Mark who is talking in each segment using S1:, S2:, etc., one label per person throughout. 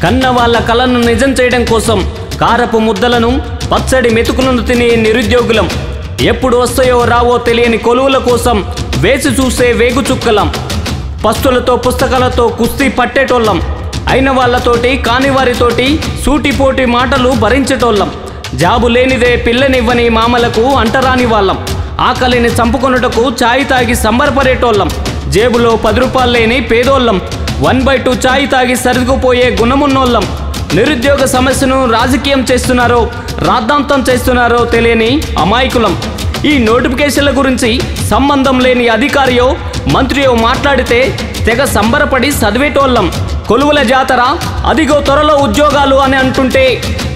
S1: కన్న వాళ్ళ కలను నిజం చేయడం కోసం కారపు ముద్దలను పచ్చడి మెతుకులను తినే నిరుద్యోగులం ఎప్పుడు వస్తాయో రావో తెలియని కొలువుల కోసం వేసి చూసే వేగు చుక్కలం పస్తులతో పుస్తకాలతో కుస్తీ పట్టేటోళ్ళం అయిన వాళ్ళతోటి కాని వారితోటి సూటిపోటి మాటలు భరించేటోళ్ళం జాబు లేనిదే పిల్లనివ్వని మామలకు అంటరాని వాళ్ళం ఆకలిని చంపుకొనుటకు ఛాయ్ తాగి సంబరపడేటోళ్ళం జేబులో పది రూపాయలు లేని పేదోళ్ళం వన్ బై టూ ఛాయ్ తాగి సరిదుకుపోయే గుణమున్నోళ్ళం నిరుద్యోగ సమస్యను రాజకీయం చేస్తున్నారో రాద్ధాంతం చేస్తున్నారో తెలియని అమాయకులం ఈ నోటిఫికేషన్ల గురించి సంబంధం లేని అధికారియో మంత్రియో మాట్లాడితే తెగ సంబరపడి చదివేటోళ్ళం కొలువుల జాతర అదిగో త్వరలో ఉద్యోగాలు అని అంటుంటే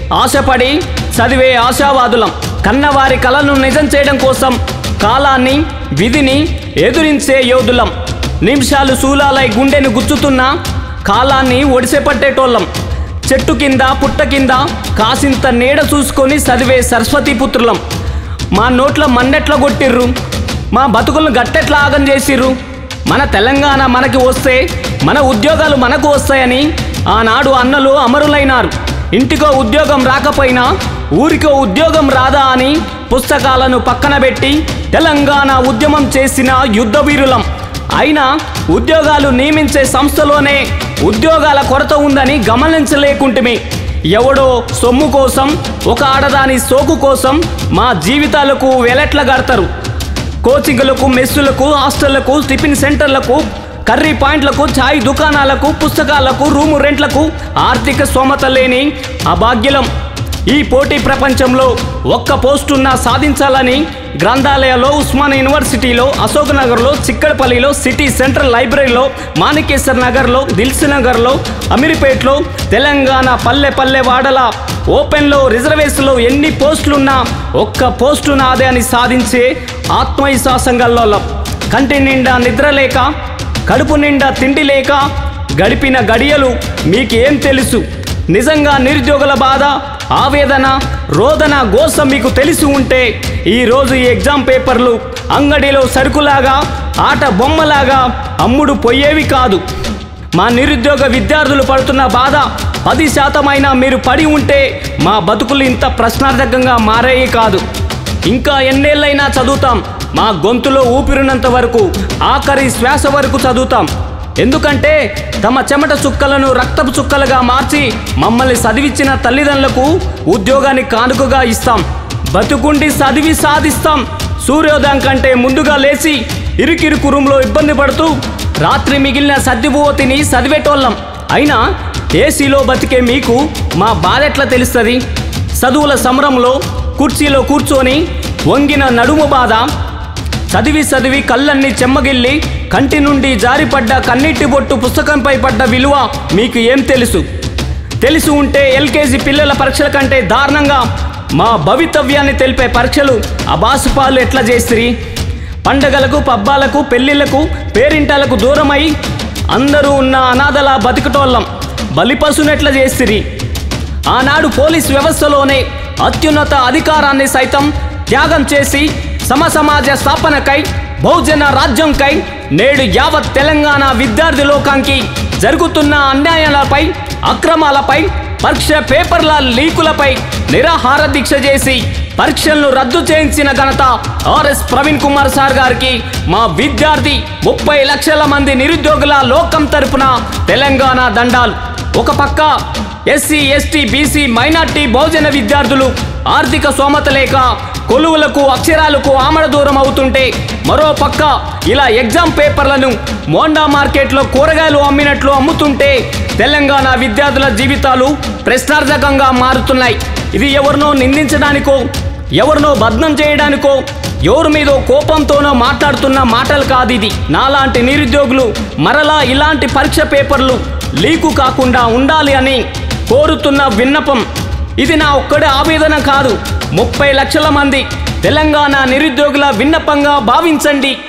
S1: ఆశపడి చదివే ఆశావాదులం కన్నవారి కలను నిజం చేయడం కోసం కాలాన్ని విధిని ఎదురించే యోధులం నిమిషాలు శూలాలై గుండెను గుచ్చుతున్న కాలాన్ని ఒడిసెపట్టేటోళ్ళం చెట్టు కింద పుట్ట కింద కాసింత నీడ చూసుకొని చదివే సరస్వతి పుత్రులం మా నోట్ల మన్నెట్ల కొట్టిర్రు మా బతుకులను గట్టెట్లా ఆగం చేసిర్రు మన తెలంగాణ మనకి వస్తే మన ఉద్యోగాలు మనకు వస్తాయని ఆనాడు అన్నలు అమరులైనారు ఇంటికో ఉద్యోగం రాకపోయినా ఊరికో ఉద్యోగం రాదా అని పుస్తకాలను పక్కన పెట్టి తెలంగాణ ఉద్యమం చేసిన యుద్ధ వీరులం అయినా ఉద్యోగాలు నియమించే సంస్థలోనే ఉద్యోగాల కొరత ఉందని గమనించలేకుంటుమి ఎవడో సొమ్ము కోసం ఒక ఆడదాని సోకు కోసం మా జీవితాలకు వెలట్ల గడతారు కోచింగ్లకు మెస్సులకు హాస్టళ్లకు టిఫిన్ సెంటర్లకు కర్రీ పాయింట్లకు ఛాయ్ దుకాణాలకు పుస్తకాలకు రూము రెంట్లకు ఆర్థిక స్తోమత లేని అభాగ్యులం ఈ పోటీ ప్రపంచంలో ఒక్క పోస్టున్నా సాధించాలని గ్రంథాలయాల్లో ఉస్మాన్ యూనివర్సిటీలో అశోక్ నగర్లో చిక్కడపల్లిలో సిటీ సెంట్రల్ లైబ్రరీలో మాణికేశ్వర్ నగర్లో దిల్సు నగర్లో అమీర్పేట్లో తెలంగాణ పల్లె పల్లె వాడల ఓపెన్లో రిజర్వేషన్లో ఎన్ని పోస్టులున్నా ఒక్క పోస్టు నాదే అని సాధించే ఆత్మవిశ్వాసంగల్లో కంటి నిండా నిద్ర లేక కడుపు నిండా తిండి లేక గడిపిన గడియలు మీకేం తెలుసు నిజంగా నిరుద్యోగుల బాధ ఆవేదన రోదన గోస మీకు తెలిసి ఉంటే ఈరోజు ఈ ఎగ్జామ్ పేపర్లు అంగడిలో సరుకులాగా ఆట బొమ్మలాగా అమ్ముడు పోయేవి కాదు మా నిరుద్యోగ విద్యార్థులు పడుతున్న బాధ పది శాతమైనా మీరు పడి ఉంటే మా బతుకులు ఇంత ప్రశ్నార్థకంగా మారేవి కాదు ఇంకా ఎన్నేళ్ళైనా చదువుతాం మా గొంతులో ఊపిరినంత వరకు ఆఖరి శ్వాస వరకు చదువుతాం ఎందుకంటే తమ చెమట చుక్కలను రక్తపు చుక్కలుగా మార్చి మమ్మల్ని చదివించిన తల్లిదండ్రులకు ఉద్యోగాన్ని కానుకగా ఇస్తాం బతుకుండి చదివి సాధిస్తాం సూర్యోదయం కంటే ముందుగా లేచి ఇరుకిరుకు రూమ్లో ఇబ్బంది పడుతూ రాత్రి మిగిలిన సర్దిబువతిని చదివేటోళ్ళం అయినా ఏసీలో బతికే మీకు మా బాధ ఎట్లా తెలుస్తుంది చదువుల సమరంలో కుర్చీలో కూర్చొని వంగిన నడుము బాధ చదివి చదివి కళ్ళన్ని చెమ్మగిల్లి కంటి నుండి జారిపడ్డ కన్నీటి బొట్టు పుస్తకంపై పడ్డ విలువ మీకు ఏం తెలుసు తెలిసి ఉంటే ఎల్కేజీ పిల్లల పరీక్షల కంటే దారుణంగా మా భవితవ్యాన్ని తెలిపే పరీక్షలు అబాసుపాలు ఎట్లా చేసిరి పండగలకు పబ్బాలకు పెళ్లిళ్లకు పేరింటాలకు దూరమై అందరూ ఉన్న అనాథల బతికటోళ్ళం బలిపశునెట్లా చేసిరి ఆనాడు పోలీస్ వ్యవస్థలోనే అత్యున్నత అధికారాన్ని సైతం త్యాగం చేసి సమసమాజ స్థాపనకై బహుజన రాజ్యంకై నేడు యావత్ తెలంగాణ విద్యార్థి లోకానికి జరుగుతున్న అన్యాయాలపై అక్రమాలపై పరీక్ష పేపర్ల లీకులపై నిరాహార దీక్ష చేసి పరీక్షలను రద్దు చేయించిన ఘనత ఆర్ఎస్ ప్రవీణ్ కుమార్ సార్ గారికి మా విద్యార్థి ముప్పై లక్షల మంది నిరుద్యోగుల లోకం తరపున తెలంగాణ దండాలు ఒక పక్క ఎస్సీ ఎస్టీ బీసీ మైనార్టీ బహుజన విద్యార్థులు ఆర్థిక సోమత లేక కొలువులకు అక్షరాలకు ఆమడ దూరం అవుతుంటే మరో పక్క ఇలా ఎగ్జామ్ పేపర్లను మోండా మార్కెట్లో కూరగాయలు అమ్మినట్లు అమ్ముతుంటే తెలంగాణ విద్యార్థుల జీవితాలు ప్రశ్నార్థకంగా మారుతున్నాయి ఇది ఎవరినో నిందించడానికో ఎవరినో బద్నం చేయడానికో ఎవరి మీదో కోపంతోనో మాట్లాడుతున్న మాటలు కాదు ఇది నాలాంటి నిరుద్యోగులు మరలా ఇలాంటి పరీక్ష పేపర్లు లీకు కాకుండా ఉండాలి అని కోరుతున్న విన్నపం ఇది నా ఒక్కడి ఆవేదన కాదు ముప్పై లక్షల మంది తెలంగాణ నిరుద్యోగుల విన్నపంగా భావించండి